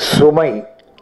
சுமை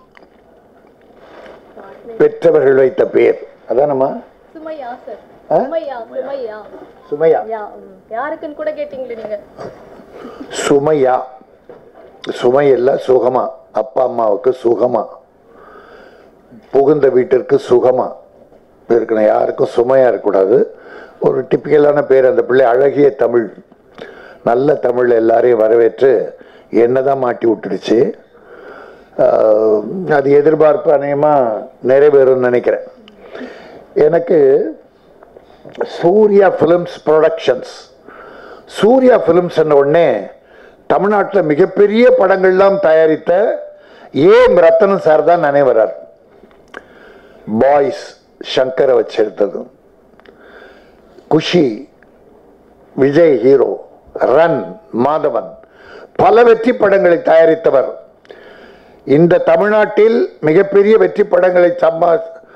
பெற்றவர்கள் வைத்த பெயர் அதானம்மா சுமையா சார் ஆ? சுமையா சுமையா சுமையா யா ம். யாருக்குன்னு கூட கேட்டீங்களே நீங்க சுமையா சுமை இல்ல சுகமா அப்பா அம்மாவுக்கு சுகமா புகுந்த வீட்டிற்கு சுகமா இருக்கணும் யாருக்கும் சுமையா இருக்கக்கூடாது ஒரு டிப்பிக்கலான பேர் அந்த பிள்ளை அழகிய தமிழ் நல்ல தமிழ் எல்லாரையும் வரவேற்று என்னதான் மாட்டி விட்டுடுச்சு ஆஹ், அது எதிர்பார்ப்பு அநேகமாக நிறைவேறும்னு நினைக்கிறேன் எனக்கு Surya films productions Surya films என்ற உடனே தமிழ்நாட்டில் மிகப்பெரிய படங்கள்லாம் தயாரித்த ஏம் ரத்தனம் சார் தான் நினைவரார் பாய்ஸ் சங்கரை வச்செடுத்தது குஷி விஜய் ஹீரோ ரன் மாதவன் பல வெற்றி படங்களை தயாரித்தவர் இந்த தமிழ்நாட்டில் மிகப்பெரிய வெற்றி படங்களை சம்பா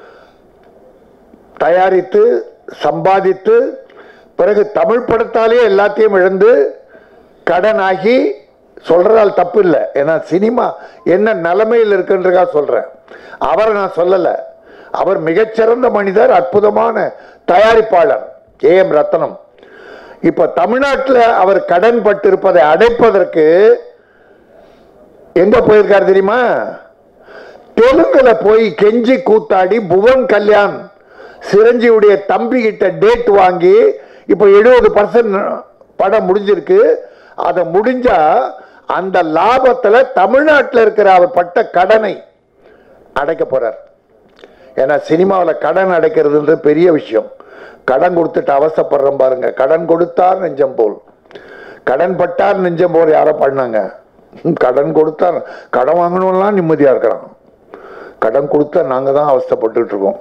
தயாரித்து சம்பாதித்து பிறகு தமிழ் படத்தாலே எல்லாத்தையும் இழந்து கடனாகி சொல்றதால் தப்பு இல்லை ஏன்னா சினிமா என்ன நிலைமையில் இருக்குன்றதா சொல்றேன் அவரை நான் சொல்லலை அவர் மிகச்சிறந்த மனிதர் அற்புதமான தயாரிப்பாளர் ஏ எம் ரத்னம் இப்ப தமிழ்நாட்டில் அவர் கடன் பட்டிருப்பதை அடைப்பதற்கு எங்க போயிருக்காரு தெரியுமா தெலுங்குல போய் கெஞ்சி கூத்தாடி புவன் கல்யாண் சிரஞ்சியுடைய தம்பி கிட்ட டேட் வாங்கி இப்போ எழுபது பர்சன்ட் படம் முடிஞ்சிருக்கு அதை முடிஞ்சா அந்த லாபத்துல தமிழ்நாட்டில் இருக்கிற அவர் பட்ட கடனை அடைக்க போறார் ஏன்னா சினிமாவில் கடன் அடைக்கிறதுன்றது பெரிய விஷயம் கடன் கொடுத்துட்டு அவசப்படுறோம் பாருங்க கடன் கொடுத்தார் நெஞ்சம் போல் கடன் பட்டார் நெஞ்சம் போல் யாரோ பண்ணாங்க ம், கடன் கொடுத்தார் கடன் வாங்கணும்லாம் நிம்மதியா இருக்கிறான் கடன் கொடுத்தா நாங்க தான் அவஸ்தைப்பட்டுட்டு இருக்கோம்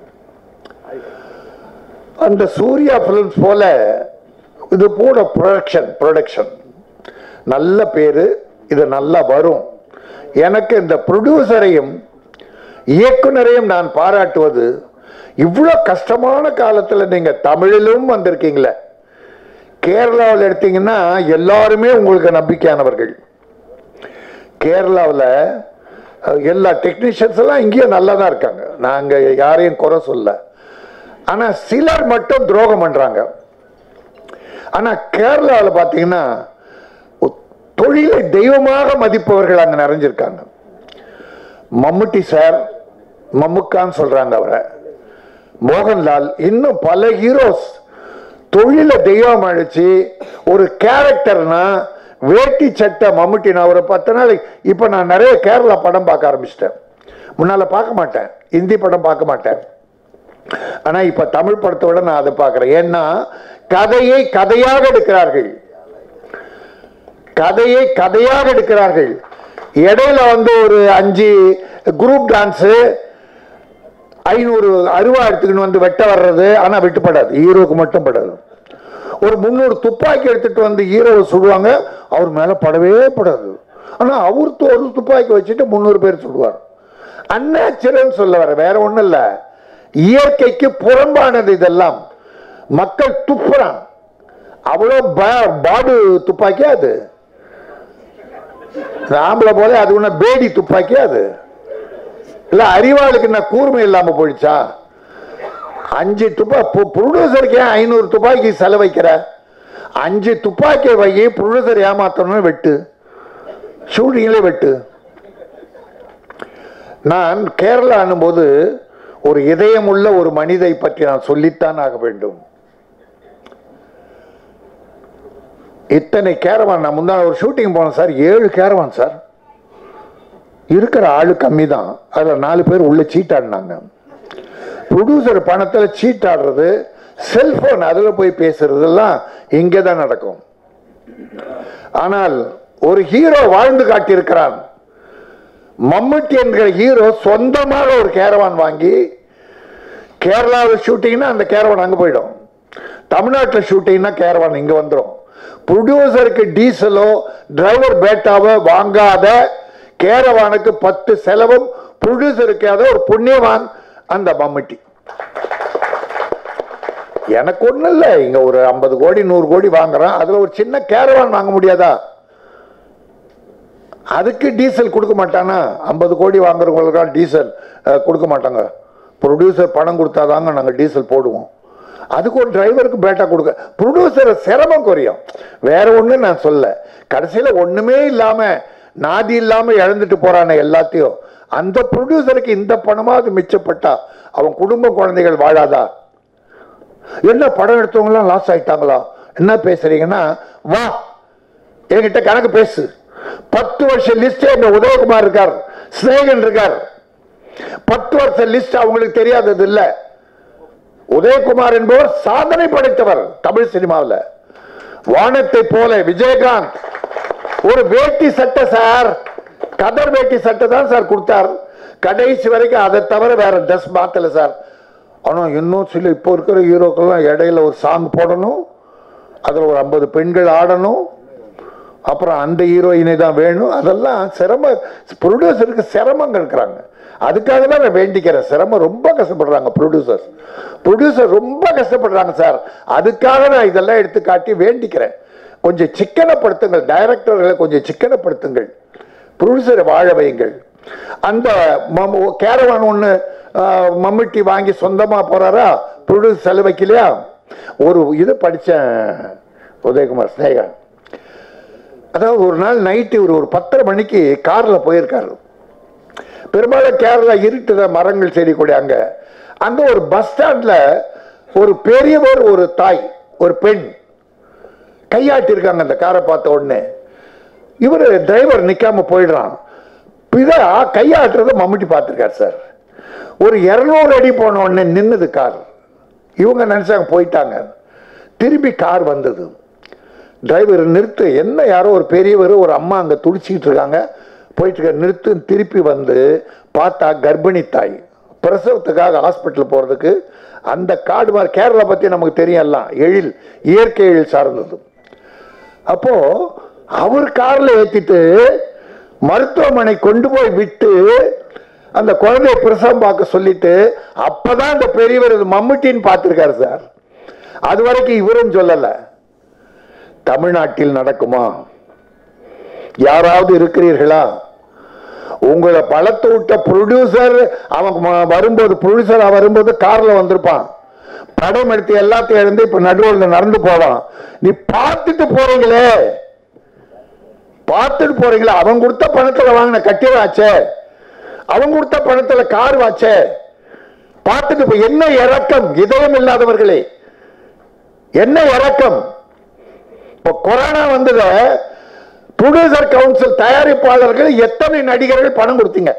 அந்த சூர்யா பிலிம்ஸ் போல இது கூட ப்ரொடக்ஷன் ப்ரொடக்ஷன் நல்ல பேரு இது நல்லா வரும் எனக்கு இந்த ப்ரொடியூசரையும் இயக்குனரையும் நான் பாராட்டுவது இவ்வளோ கஷ்டமான காலத்தில் நீங்க தமிழிலும் வந்திருக்கீங்களே கேரளாவில் எடுத்தீங்கன்னா எல்லாருமே உங்களுக்கு நம்பிக்கையானவர்கள் கேரளாவில் அஹ், எல்லா டெக்னீஷியன்ஸ் எல்லாம் இங்கேயும் நல்லா தான் இருக்காங்க நாங்கள் யாரையும் குறை சொல்ல ஆனால் சிலர் மட்டும் துரோகம் பண்ணுறாங்க ஆனால் கேரளாவில் பார்த்தீங்கன்னா ஒ- தொழிலை தெய்வமாக மதிப்பவர்கள் அங்கே நிறைஞ்சிருக்காங்க மம்முட்டி சார் மம்முக்கான்னு சொல்றாங்க அவரை மோகன்லால் இன்னும் பல ஹீரோஸ் தொழில தெய்வம் அழிச்சு ஒரு கேரக்டர்னா வேட்டி சட்டை மம்முட்டி நான் ஒரு பத்து நாளைக்கு இப்போ நான் நிறைய கேரளா படம் பார்க்க ஆரம்பிச்சிட்டேன் முன்னால பார்க்க மாட்டேன் ஹிந்தி படம் பார்க்க மாட்டேன் ஆனா இப்ப தமிழ் படத்தை விட நான் அதை பார்க்கிறேன் ஏன்னா கதையை கதையாக எடுக்கிறார்கள் கதையை கதையாக எடுக்கிறார்கள் இடையில வந்து ஒரு அஞ்சு குரூப் டான்ஸு ஐநூறு அருவா எடுத்துக்கின்னு வந்து வெட்ட வர்றது ஆனா வெட்டுப்படாது ஹீரோக்கு மட்டும் படாது ஒரு முந்நூறு துப்பாக்கி எடுத்துட்டு வந்து ஹீரோவை சுடுவாங்க அவர் மேல படவே படாது ஆனா அவர் து- ஒரு துப்பாக்கி வச்சுட்டு முந்நூறு பேர் சுடுவார் அந்நேச்சுரல் சொல்ல வர வேற ஒண்ணும் இல்ல இயற்கைக்கு புறம்பானது இதெல்லாம் மக்கள் துப்புறான் அவ்வளோ ப- பாடு துப்பாக்கியா அது இந்த ஆம்பளை போல அது ஒண்ணு பேடி துப்பாக்கியா அது இல்ல அறிவாளுக்கு என்ன கூர்மை இல்லாம போயிடுச்சா அஞ்சு துப்பா ப்ரொடியூசருக்கு ஏன் ஐநூறு துப்பாக்கி செலவைக்கிற அஞ்சு துப்பாக்கி வை ப்ரொடியூசர் ஏமாத்தணும்னு வெட்டு ஷூட்டிங்லே வெட்டு நான் கேரளா போது ஒரு இதயமுள்ள ஒரு மனிதை பற்றி நான் சொல்லித்தான் ஆக வேண்டும் இத்தனை கேரவான் நான் முந்தா ஒரு ஷூட்டிங் போனேன் சார் ஏழு கேரவான் சார் இருக்கிற ஆளு கம்மி தான் அதில் நாலு பேர் உள்ள சீட்டாடினாங்க ப்ரொடியூசர் பணத்தில் சீட்டாடுறது செல்போன் அதில் போய் பேசுறதெல்லாம் இங்கே தான் நடக்கும் ஆனால் ஒரு ஹீரோ வாழ்ந்து காட்டியிருக்கிறான் மம்முட்டி என்கிற ஹீரோ சொந்தமாக ஒரு கேரவான் வாங்கி கேரளாவில் ஷூட்டிங்னா அந்த கேரவான் அங்கே போயிடும் தமிழ்நாட்டில் ஷூட்டிங்னா கேரவான் இங்கே வந்துடும் ப்ரொடியூசருக்கு டீசலோ டிரைவர் பேட்டாவோ வாங்காத கேரவானுக்கு பத்து செலவும் ப்ரொடியூசருக்கு அதை ஒரு புண்ணியவான் அந்த மம்முட்டி எனக்கு ஒன்றும் இல்லை இங்கே ஒரு ஐம்பது கோடி நூறு கோடி வாங்குறான் அதில் ஒரு சின்ன கேரவான் வாங்க முடியாதா அதுக்கு டீசல் கொடுக்க மாட்டானா ஐம்பது கோடி வாங்குறவங்களுக்கெல்லாம் டீசல் அஹ், கொடுக்க மாட்டாங்க ப்ரொடியூசர் பணம் கொடுத்தாதாங்க நாங்கள் டீசல் போடுவோம் அதுக்கு ஒரு டிரைவருக்கு பேட்டா கொடுக்க ப்ரொடியூசரை சிரமம் குறையும் வேற ஒண்ணு நான் சொல்ல கடைசியில ஒண்ணுமே இல்லாம நாதி இல்லாம இழந்துட்டு போறானே எல்லாத்தையும் அந்த ப்ரொடியூசருக்கு இந்த பணமாவது மிச்சப்பட்டா அவன் குடும்ப குழந்தைகள் வாழாதா என்ன படம் எடுத்தவங்களாம் லாஸ் ஆயிட்டாங்களா என்ன பேசுறீங்கன்னா வா என்கிட்ட கணக்கு பேசு பத்து வருஷம் லிஸ்ட் எங்க உதயகுமார் இருக்கார் ஸ்னேகன் இருக்கார் பத்து வருஷம் லிஸ்ட் அவங்களுக்கு தெரியாதது இல்ல உதயகுமார் என்பவர் சாதனை படைத்தவர் தமிழ் சினிமாவில் வானத்தை போல விஜயகாந்த் ஒரு வேட்டி சட்டை சார் கதர் வேட்டி சட்டை தான் சார் கொடுத்தார் கடைசி வரைக்கும் அதை தவிர வேற ட்ரெஸ் மாத்தல சார் ஆனா இன்னும் சில இப்போ இருக்கிற ஹீரோக்கெல்லாம் இடையில ஒரு சாங் போடணும் அதுல ஒரு ஐம்பது பெண்கள் ஆடணும் அப்புறம் அந்த ஹீரோயினை தான் வேணும் அதெல்லாம் சிரம ப்ரொடியூசருக்கு சிரமங்க இருக்கிறாங்க அதுக்காக தான் நான் வேண்டிக்கிறேன் சிரமம் ரொம்ப கஷ்டப்படுறாங்க ப்ரொடியூசர் ப்ரொடியூசர் ரொம்ப கஷ்டப்படுறாங்க சார் அதுக்காக நான் இதெல்லாம் எடுத்து காட்டி வேண்டிக்கிறேன் கொஞ்சம் சிக்கனப்படுத்துங்கள் டைரக்டர்களை கொஞ்சம் சிக்கனப்படுத்துங்கள் ப்ரொடியூசரை வாழ வையுங்கள் அந்த கேரவான் ஒன்று மம்முட்டி வாங்கி சொந்தமாக போறாரா ப்ரொடியூஸ் செலவைக்கலையா ஒரு இது படித்தேன் உதயகுமார் ஸ்னேகா அதாவது ஒரு நாள் நைட்டு ஒரு ஒரு பத்தரை மணிக்கு காரில் போயிருக்காரு பெரும்பாலும் கேரளா இருட்டுத மரங்கள் செடி கொடி அங்க அங்க ஒரு பஸ் ஸ்டாண்ட்ல ஒரு பெரியவர் ஒரு தாய் ஒரு பெண் கையாட்டி இருக்காங்க அந்த காரை பார்த்த உடனே இவர் டிரைவர் நிக்காம போயிடுறான் இதா கையாட்டுறத மம்முட்டி பார்த்துருக்காரு சார் ஒரு இருநூறு அடி போன உடனே நின்னது கார் இவங்க நினைச்சாங்க போயிட்டாங்க திரும்பி கார் வந்தது டிரைவர் நிறுத்து என்ன யாரோ ஒரு பெரியவர் ஒரு அம்மா அங்க துடிச்சிக்கிட்டு இருக்காங்க போயிட்டு இருக்க நிறுத்து திருப்பி வந்து பார்த்தா கர்ப்பிணி தாய் பிரசவத்துக்காக ஹாஸ்பிட்டல் போறதுக்கு அந்த காடு மாதிரி கேரளா பத்தி நமக்கு தெரியும் எல்லாம் எழில் இயற்கை எழில் சார்ந்தது அப்போ அவர் கார்ல ஏத்திட்டு மருத்துவமனை கொண்டு போய் விட்டு அந்த குழந்தைய பிரசவம் பார்க்க சொல்லிட்டு அப்பதான் அந்த பெரியவர் இது மம்முட்டின்னு பார்த்திருக்காரு சார் அது வரைக்கும் இவரும் சொல்லல தமிழ்நாட்டில் நடக்குமா யாராவது இருக்கிறீர்களா உங்களை பழத்து விட்ட ப்ரொடியூசர் அவன் ம- வரும்போது ப்ரொடியூசரா வரும்போது கார்ல வந்திருப்பான் படம் எடுத்து எல்லாத்தையும் இழந்து இப்ப நடுவில் நடந்து போவான் நீ பார்த்துட்டு போறீங்களே பார்த்துட்டு போறீங்களே அவன் கொடுத்த பணத்துல வாங்கின கட்டிடம் ஆச்சே அவன் கொடுத்த பணத்துல கார் வாச்சே பார்த்துட்டு போ- என்ன இறக்கம் இதயம் இல்லாதவர்களே என்ன இறக்கம் இப்போ கொரோனா வந்தத ப்ரொடியூசர் கவுன்சில் தயாரிப்பாளர்கள் எத்தனை நடிகர்கள் பணம் கொடுத்தீங்க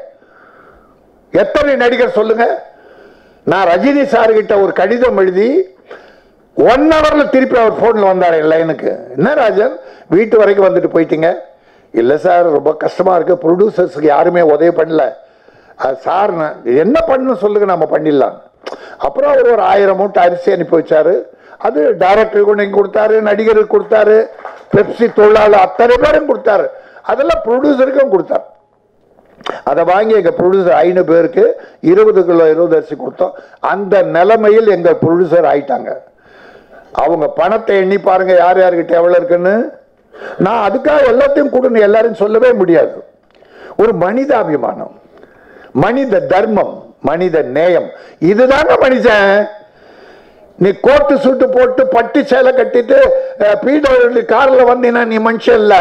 எத்தனை நடிகர் சொல்லுங்க நான் ரஜினி சார் கிட்ட ஒரு கடிதம் எழுதி ஒன் ஹவர்ல திருப்பி அவர் போன்ல வந்தார் என் லைனுக்கு என்ன ராஜன் வீட்டு வரைக்கும் வந்துட்டு போயிட்டீங்க இல்ல சார் ரொம்ப கஷ்டமா இருக்கு ப்ரொடியூசர்ஸ்க்கு யாருமே உதவி பண்ணல அது சார் நான் என்ன பண்ணணும் சொல்லுங்க நம்ம பண்ணிடலாம் அப்புறம் அவர் ஒரு ஆயிரம் மூட்டை அரிசி அனுப்பி வச்சாரு அது டைரக்டருக்கு கொண்டு இங்க கொடுத்தாரு நடிகருக்கு கொடுத்தாரு பெப்சி தொழிலாளர் அத்தனை பேரும் கொடுத்தாரு அதெல்லாம் ப்ரொடியூசருக்கும் கொடுத்தாரு அதை வாங்கி எங்க ப்ரொடியூசர் ஐநூறு பேருக்கு இருபது கிலோ இருபது அரிசி கொடுத்தோம் அந்த நிலைமையில் எங்க ப்ரொடியூசர் ஆயிட்டாங்க அவங்க பணத்தை எண்ணி பாருங்க யார் யார்கிட்ட எவ்வளவு இருக்குன்னு நான் அதுக்காக எல்லாத்தையும் கொடுன்னு எல்லாரும் சொல்லவே முடியாது ஒரு மனிதாபிமானம் மனித தர்மம் மனித நேயம் இதுதாங்க மனுஷன் நீ கோட்டு சூட்டு போட்டு பட்டு சேலை கட்டிட்டு பீடர் கார்ல வந்தீங்கன்னா நீ மனுஷன் இல்ல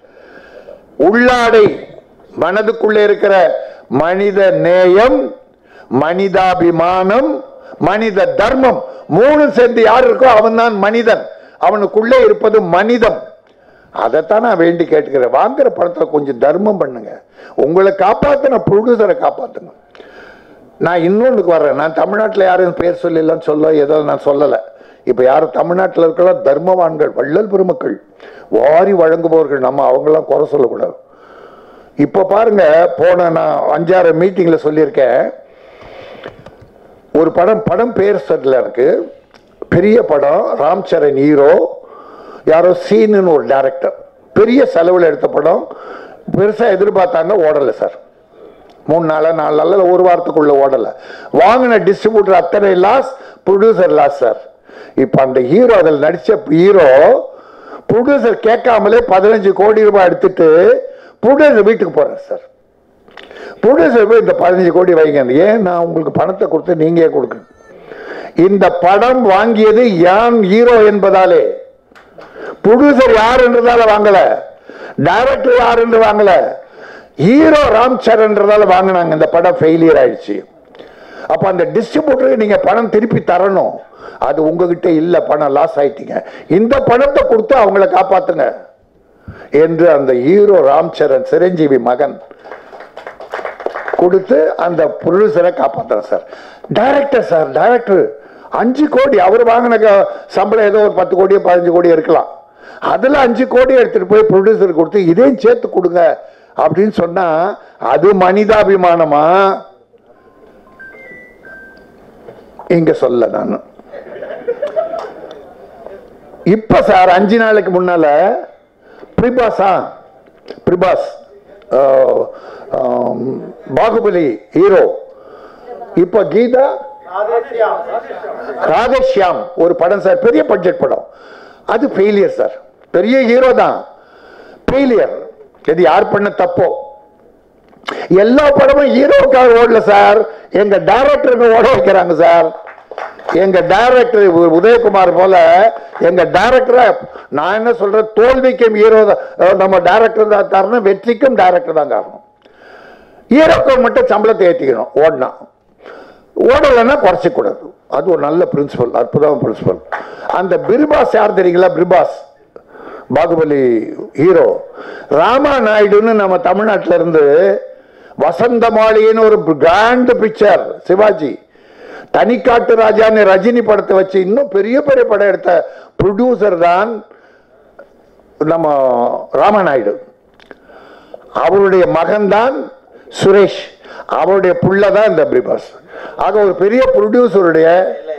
உள்ளாடை மனதுக்குள்ளே இருக்கிற மனித நேயம் மனிதாபிமானம் மனித தர்மம் மூணு சேர்ந்து யார் இருக்கோ அவன் தான் மனிதன் அவனுக்குள்ளே இருப்பது மனிதம் அதைத்தான் நான் வேண்டி கேட்டுக்கிறேன் வாங்குற படத்துல கொஞ்சம் தர்மம் பண்ணுங்க உங்களை காப்பாத்தின ப்ரொடியூசரை காப்பாத்துங்க நான் இன்னொன்றுக்கு வர்றேன் நான் தமிழ்நாட்டில் யாரும் பேர் சொல்லலன்னு சொல்ல ஏதோ நான் சொல்லலை இப்போ யாரும் தமிழ்நாட்டில் இருக்கிற தர்மவான்கள் வள்ளல் பெருமக்கள் வாரி வழங்குபவர்கள் நம்ம அவங்கெல்லாம் குறை சொல்லக்கூடாது இப்போ பாருங்க போன நான் அஞ்சாறு மீட்டிங்கில் சொல்லியிருக்கேன் ஒரு படம் படம் பேர் சொல்லல எனக்கு பெரிய படம் ராம் சரண் ஹீரோ யாரோ சீனுன்னு ஒரு டைரக்டர் பெரிய செலவில் எடுத்த படம் பெருசாக எதிர்பார்த்தாங்க ஓடலை சார் மூணு நாளா நாலு நாள் இல்ல ஒரு வாரத்துக்குள்ள ஓடல வாங்கின டிஸ்ட்ரிபியூட்டர் அத்தனை லாஸ் ப்ரொடியூசர் லாஸ் சார் இப்ப அந்த ஹீரோ அதில் நடிச்ச ஹீரோ ப்ரொடியூசர் கேட்காமலே பதினஞ்சு கோடி ரூபாய் எடுத்துட்டு ப்ரொடியூசர் வீட்டுக்கு போறேன் சார் ப்ரொடியூசர் போய் இந்த பதினஞ்சு கோடி வைங்க ஏன் நான் உங்களுக்கு பணத்தை கொடுத்து நீங்க ஏன் கொடுக்க இந்த படம் வாங்கியது யான் ஹீரோ என்பதாலே ப்ரொடியூசர் யார் என்றதால வாங்கல டைரக்டர் யார் என்று வாங்கல ஹீரோ ராம் சரண்ன்றதால வாங்கினாங்க இந்த படம் ஃபெயிலியர் ஆயிடுச்சு அப்ப அந்த டிஸ்ட்ரிபியூட்டருக்கு நீங்க பணம் திருப்பி தரணும் அது உங்ககிட்ட இல்ல பணம் லாஸ் ஆயிட்டீங்க இந்த பணத்தை கொடுத்து அவங்கள காப்பாத்துங்க என்று அந்த ஹீரோ ராம் சரண் சிரஞ்சீவி மகன் கொடுத்து அந்த ப்ரொடியூசரை காப்பாத்துறேன் சார் டைரக்டர் சார் டைரக்டர் அஞ்சு கோடி அவர் வாங்கின க- சம்பளம் ஏதோ ஒரு பத்து கோடியோ பதினஞ்சு கோடி இருக்கலாம் அதுல அஞ்சு கோடி எடுத்துட்டு போய் ப்ரொடியூசர் கொடுத்து இதையும் சேர்த்து கொடுங்க அப்படின்னு சொன்னா அது மனிதாபிமானமா இங்க சொல்ல நான் இப்ப சார் அஞ்சு நாளைக்கு முன்னால பிரிபாஸா பிரிபாஸ் ஆஹ், ஆம், பாகுபலி ஹீரோ இப்ப கீதா ராதேஷ்யாம் ஒரு படம் சார் பெரிய பட்ஜெட் படம் அது ஃபெயிலியர் சார் பெரிய ஹீரோ தான் ஃபெயிலியர் இது யார் பண்ண தப்போ எல்லா படமும் ஹீரோக்காக ஓடல சார் எங்க டைரக்டருக்கு ஓட வைக்கிறாங்க சார் எங்க டைரக்டர் உதயகுமார் போல எங்க டைரக்டரை நான் என்ன சொல்றேன் தோல்விக்கும் ஹீரோ நம்ம டைரக்டர் தான் காரணம் வெற்றிக்கும் டைரக்டர் தான் காரணம் ஹீரோக்கள் மட்டும் சம்பளத்தை ஏற்றிக்கணும் ஓடனா ஓடலைன்னா குறைச்சிக்க கூடாது அது ஒரு நல்ல பிரின்சிபல் அற்புதமான பிரின்சிபல் அந்த பிரிபாஸ் யார் தெரியுங்களா பிரிபாஸ் பாகுபலி ஹீரோ ராமா நாயுடுன்னு நம்ம தமிழ்நாட்டில இருந்து வசந்த மாளிகைன்னு ஒரு கிராண்ட் பிக்சர் சிவாஜி தனிக்காட்டு ராஜான்னு ரஜினி படத்தை வச்சு இன்னும் பெரிய பெரிய படம் எடுத்த ப்ரொடியூசர் தான் நம்ம ராமநாயுடு அவருடைய மகன் தான் சுரேஷ் அவருடைய புள்ள தான் இந்த பிரிபாஸ் ஆக ஒரு பெரிய ப்ரொடியூசருடைய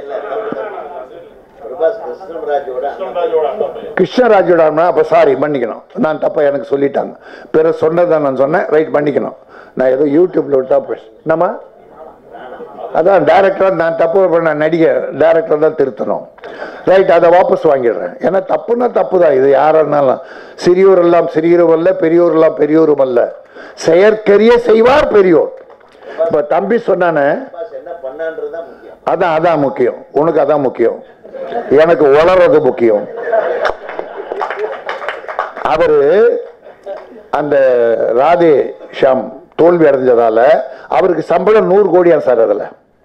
பிரபாஸ் கிருஷ்ணராஜோட கிருஷ்ணராஜோட அண்ணா, அப்ப சாரி மன்னிக்கணும் நான் தப்பா எனக்கு சொல்லிட்டாங்க பிற சொன்னதை நான் சொன்னேன் ரைட் மன்னிக்கணும் நான் ஏதோ யூடியூப்ல விட்டா பேச நம்ம அதான் டைரக்டர் நான் தப்பு பண்ண நடிகர் டைரக்டர் தான் திருத்தணும் ரைட் அதை வாபஸ் வாங்கிடுறேன் ஏன்னா தப்புன்னா தப்பு தான் இது யாரா இருந்தாலும் சிறியோர் எல்லாம் சிறியோரும் அல்ல பெரியோர் எல்லாம் பெரியோரும் அல்ல செயற்கரிய செய்வார் பெரியோர் இப்ப தம்பி சொன்னானே பிரபாஸ் என்ன பண்ணான்றது தான் முக்கியம் அதான் அதான் முக்கியம் உனக்கு அதான் முக்கியம் எனக்கு வளர்றது முக்கியம் அவரு அந்த ராதே ஷாம் தோல்வி அடைஞ்சதால அவருக்கு சம்பளம் நூறு கோடியா சார் அதுல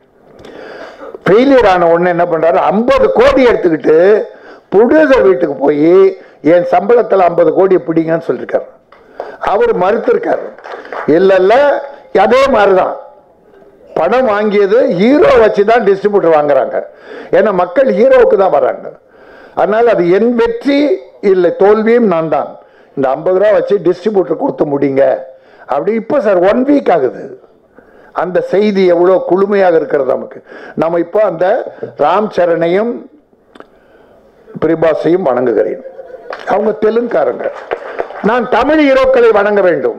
ஃபெயிலியர் ஆன உடனே என்ன பண்றாரு ஐம்பது கோடி எடுத்துக்கிட்டு ப்ரொடியூசர் வீட்டுக்கு போய் என் சம்பளத்துல ஐம்பது கோடி பிடிங்கன்னு சொல்லியிருக்காரு அவர் மறுத்திருக்காரு இல்ல இல்ல அதே மாதிரிதான் படம் வாங்கியது ஹீரோ வச்சு தான் டிஸ்ட்ரிபியூட்டர் வாங்குறாங்க ஏன்னா மக்கள் ஹீரோவுக்கு தான் வராங்க அதனால அது என் வெற்றி இல்லை தோல்வியும் நான் தான் இந்த ஐம்பது ரூபா வச்சு டிஸ்ட்ரிபியூட்டர் கொடுத்து முடிங்க அப்படி இப்போ சார் ஒன் வீக் ஆகுது அந்த செய்தி எவ்வளோ குளுமையாக இருக்கிறது நமக்கு நம்ம இப்போ அந்த ராம் சரணையும் பிரிபாஸையும் வணங்குகிறேன் அவங்க தெலுங்காரங்க நான் தமிழ் ஹீரோக்களை வணங்க வேண்டும்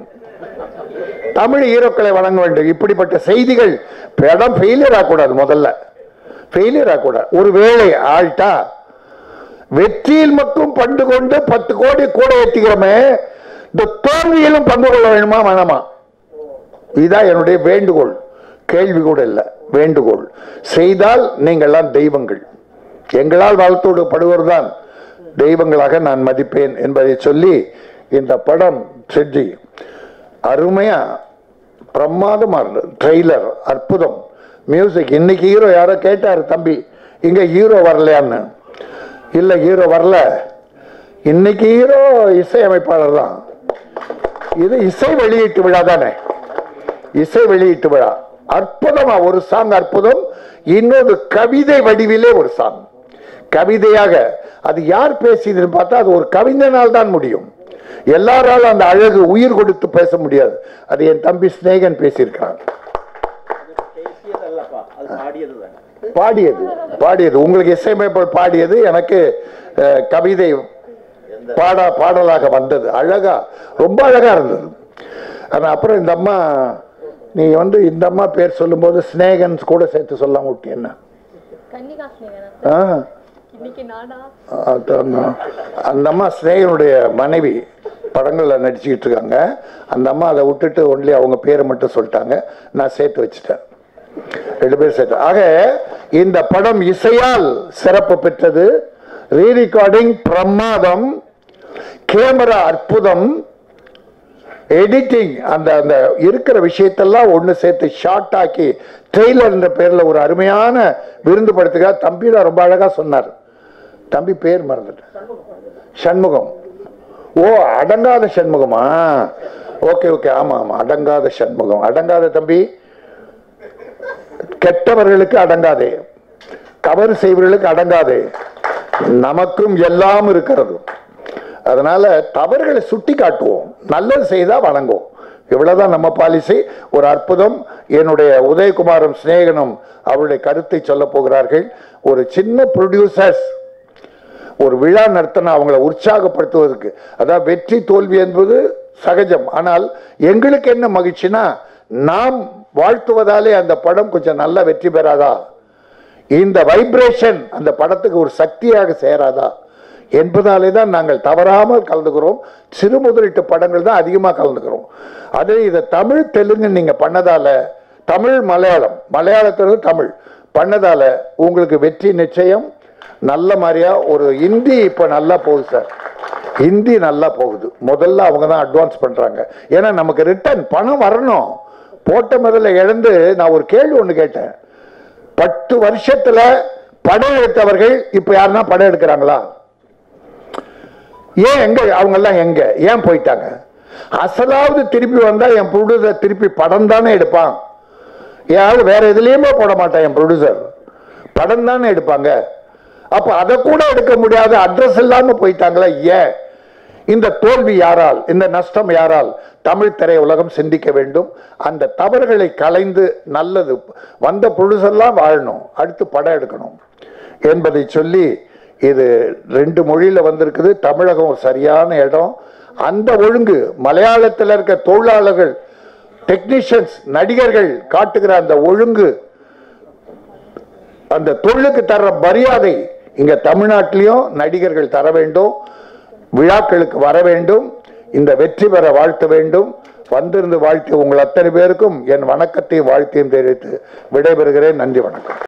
தமிழ் ஹீரோக்களை வழங்க வேண்டும் இப்படிப்பட்ட செய்திகள் படம் ஃபெயிலியர் ஆகக்கூடாது முதல்ல ஃபெயிலியர் ஆகக்கூடாது ஒரு வேளை ஆள்ட்டா வெற்றியில் மட்டும் பண்டு கொண்டு பத்து கோடி கூட ஏற்றிக்கிறோமே இந்த தோல்வியிலும் பங்கு கொள்ள வேணுமா வேணாமா இதுதான் என்னுடைய வேண்டுகோள் கேள்வி கூட இல்லை வேண்டுகோள் செய்தால் நீங்கள்லாம் தெய்வங்கள் எங்களால் வளர்த்தோடு தான் தெய்வங்களாக நான் மதிப்பேன் என்பதை சொல்லி இந்த படம் செஞ்சு அருமையா பிரமாதமா இருந்தது ட்ரெய்லர் அற்புதம் மியூசிக் இன்னைக்கு ஹீரோ யாரோ கேட்டாரு தம்பி இங்க ஹீரோ வரலையான்னு இல்ல ஹீரோ வரல இன்னைக்கு ஹீரோ இசையமைப்பாளர் தான் இது இசை வெளியீட்டு விழா தானே இசை வெளியீட்டு விழா அற்புதமா ஒரு சாங் அற்புதம் இன்னொரு கவிதை வடிவிலே ஒரு சாங் கவிதையாக அது யார் பேசியதுன்னு பார்த்தா அது ஒரு கவிஞனால் தான் முடியும் எல்லாராலும் அந்த அழகு உயிர் கொடுத்து பேச முடியாது அது என் தம்பி சிநேகன் பேசியிருக்கான் பேசியது அல்லப்பா அது பாடியது தானே பாடியது பாடியது உங்களுக்கு இசையமைப்பாளர் பாடியது எனக்கு அஹ், கவிதை பாடா பாடலாக வந்தது அழகா ரொம்ப அழகா இருந்தது ஆனா அப்புறம் இந்த அம்மா நீ வந்து இந்த அம்மா பேர் சொல்லும்போது ஸ்னேகன் கூட சேர்த்து சொல்லாம விட்டியன்னா கன்னிகாசினி வேணா ஆ இன்னைக்கு நானா அது அந்த- அந்த அம்மா ஸ்னேகனுடைய மனைவி படங்களில் நடிச்சுக்கிட்டு இருக்காங்க அந்த அம்மா அதை விட்டுட்டு ஒன்லி அவங்க பேரை மட்டும் சொல்லிட்டாங்க நான் சேர்த்து வச்சுட்டேன் ரெண்டு பேரும் சேர்த்து ஆக இந்த படம் இசையால் சிறப்பு பெற்றது ரீ ரெக்கார்டிங் பிரமாதம் கேமரா அற்புதம் எடிட்டிங் அந்த அந்த இருக்கிற விஷயத்தெல்லாம் ஒன்று சேர்த்து ஷார்ட் ஆக்கி ட்ரெய்லர்ன்ற பேரில் ஒரு அருமையான விருந்து படத்துக்காக தம்பி தான் ரொம்ப அழகாக சொன்னார் தம்பி பேர் மறந்துட்டேன் சண்முகம் ஓ அடங்காத சண்முகமா ஓகே ஓகே ஆமா ஆமா அடங்காத சண்முகம் அடங்காத தம்பி கெட்டவர்களுக்கு அடங்காதே தவறு செய்வர்களுக்கு அடங்காதே நமக்கும் எல்லாம் இருக்கிறது அதனால தவறுகளை சுட்டி காட்டுவோம் நல்லது செய்தா வணங்குவோம் இவ்வளவுதான் நம்ம பாலிசி ஒரு அற்புதம் என்னுடைய உதயகுமாரும் சிநேகனும் அவருடைய கருத்தை சொல்ல போகிறார்கள் ஒரு சின்ன ப்ரொடியூசர்ஸ் ஒரு விழா நடத்தின அவங்கள உற்சாகப்படுத்துவதற்கு அதாவது வெற்றி தோல்வி என்பது சகஜம் ஆனால் எங்களுக்கு என்ன மகிழ்ச்சினா நாம் வாழ்த்துவதாலே அந்த படம் கொஞ்சம் நல்ல வெற்றி பெறாதா இந்த வைப்ரேஷன் அந்த படத்துக்கு ஒரு சக்தியாக சேராதா என்பதாலே தான் நாங்கள் தவறாமல் கலந்துக்கிறோம் சிறு முதலீட்டு படங்கள் தான் அதிகமாக கலந்துக்கிறோம் அதே இதை தமிழ் தெலுங்கு நீங்க பண்ணதால தமிழ் மலையாளம் மலையாளத்திலிருந்து தமிழ் பண்ணதால உங்களுக்கு வெற்றி நிச்சயம் நல்ல மாதிரியா ஒரு ஹிந்தி இப்போ நல்லா போகுது சார் ஹிந்தி நல்லா போகுது முதல்ல அவங்க தான் அட்வான்ஸ் பண்றாங்க ஏன்னா நமக்கு ரிட்டர்ன் பணம் வரணும் போட்ட முதல்ல இழந்து நான் ஒரு கேள்வி ஒன்று கேட்டேன் பத்து வருஷத்துல படம் எடுத்தவர்கள் இப்ப யாருன்னா படம் எடுக்கிறாங்களா ஏன் எங்க அவங்க எல்லாம் எங்க ஏன் போயிட்டாங்க அசலாவது திருப்பி வந்தா என் ப்ரொடியூசர் திருப்பி படம் தானே எடுப்பான் யாரு வேற எதுலயுமே போட மாட்டான் என் ப்ரொடியூசர் படம் தானே எடுப்பாங்க அப்ப அதை கூட எடுக்க முடியாத அட்ரஸ் இல்லாம போயிட்டாங்களா ஏன் இந்த தோல்வி யாரால் இந்த நஷ்டம் யாரால் தமிழ் திரை உலகம் சிந்திக்க வேண்டும் அந்த தவறுகளை களைந்து நல்லது வந்த ப்ரொடியூசர்லாம் வாழணும் அடுத்து படம் எடுக்கணும் என்பதை சொல்லி இது ரெண்டு மொழியில வந்திருக்குது தமிழகம் ஒரு சரியான இடம் அந்த ஒழுங்கு மலையாளத்தில் இருக்க தொழிலாளர்கள் டெக்னீஷியன்ஸ் நடிகர்கள் காட்டுகிற அந்த ஒழுங்கு அந்த தொழிலுக்கு தர்ற மரியாதை இங்க தமிழ்நாட்டிலையும் நடிகர்கள் தர வேண்டும் விழாக்களுக்கு வர வேண்டும் இந்த வெற்றி பெற வாழ்த்த வேண்டும் வந்திருந்து வாழ்த்திய உங்கள் அத்தனை பேருக்கும் என் வணக்கத்தை வாழ்த்தையும் தெரிவித்து விடைபெறுகிறேன் நன்றி வணக்கம்